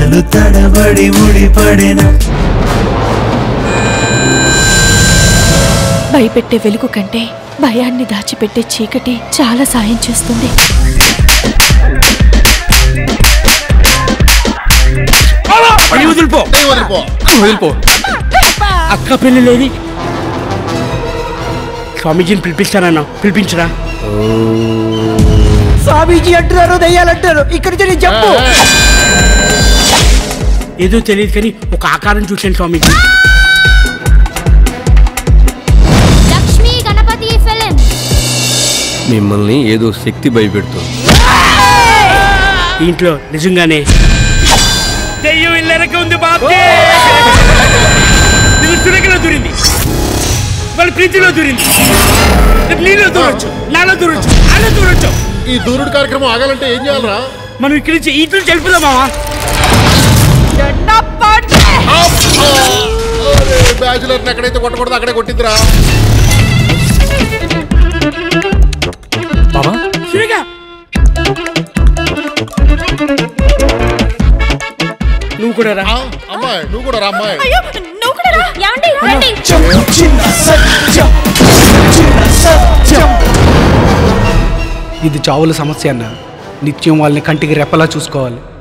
కలలు తడబడి ముడిపడిన భయపెట్టే వెలుగు కంటే భయాన్ని దాచిపెట్టే చీకటి చాలా సాయం చేస్తుంది పని వదిలిపో వదిలిపో వదిలిపో అక్క పెళ్లి లేని స్వామీజీని పిలిపిస్తానన్నా పిలిపించరా స్వామీజీ అంటున్నారు దయ్యాలంటారు ఇక్కడి నుంచి నేను చెప్పు ఏదో తెలియదు కానీ ఒక ఆకారం చూశాను స్వామీజీ లక్ష్మీ గణపతి ఫిలిం మిమ్మల్ని ఏదో శక్తి భయపెడుతుంది ఇంట్లో నిజంగానే దెయ్యం ఇల్లరక ఉంది బాబే ఇది తురకలో దూరింది వాళ్ళ ప్రీతిలో దూరింది రేపు నీలో దూరొచ్చు నాలో దూరొచ్చు అలా దూరొచ్చు ఈ దూరుడు కార్యక్రమం ఆగాలంటే ఏం చేయాలరా మనం ఇక్కడి నుంచి ఈట్లు చెల్పుదాం మావా బ్యాచులర్ ఎక్కడైతే కొట్టకూడదు అక్కడే కొట్టిందిరా బాబా సురేగా నువ్వు కూడా రా ఆ, అమ్మాయి నువ్వు కూడా రా అమ్మాయి ఏమండి రండి చిన్న సత్యం చిన్న సత్యం ఇది చావుల సమస్య అన్న నిత్యం వాళ్ళని కంటికి రెప్పలా చూసుకోవాలి